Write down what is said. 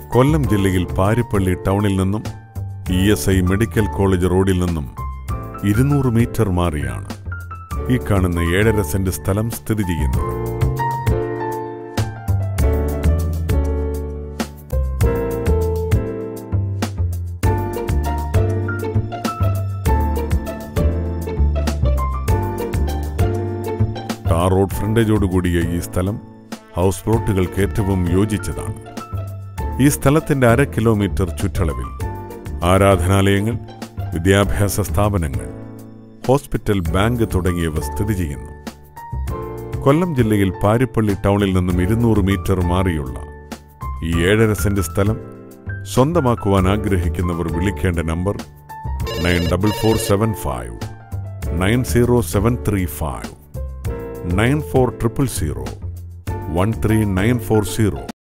കൊല്ലം ജില്ലയിൽ പാരിപ്പള്ളി ടൗണിൽ നിന്നും E S I medical college റോഡിൽ നിന്നും ഇരുന്നൂറ് മീറ്റർ മാറിയാണ് ഈ കാണുന്ന ഏഴര സെന്റ് സ്ഥലം സ്ഥിതി ചെയ്യുന്നത് ടാർ റോഡ് ഫ്രണ്ടേജോടുകൂടിയ ഈ സ്ഥലം ഹൗസ് പ്ലോട്ടുകൾക്ക് ഏറ്റവും യോജിച്ചതാണ് ഈ സ്ഥലത്തിന്റെ അര കിലോമീറ്റർ ചുറ്റളവിൽ ആരാധനാലയങ്ങൾ വിദ്യാഭ്യാസ സ്ഥാപനങ്ങൾ ഹോസ്പിറ്റൽ ബാങ്ക് തുടങ്ങിയവ സ്ഥിതി ചെയ്യുന്നു കൊല്ലം ജില്ലയിൽ പാരിപ്പള്ളി ടൗണിൽ നിന്നും ഇരുന്നൂറ് മീറ്റർ മാറിയുള്ള ഈ ഏഴര സെന്റ് സ്ഥലം സ്വന്തമാക്കുവാൻ ആഗ്രഹിക്കുന്നവർ വിളിക്കേണ്ട number nine double four seven five nine zero seven three five nine four triple zero one three nine four zero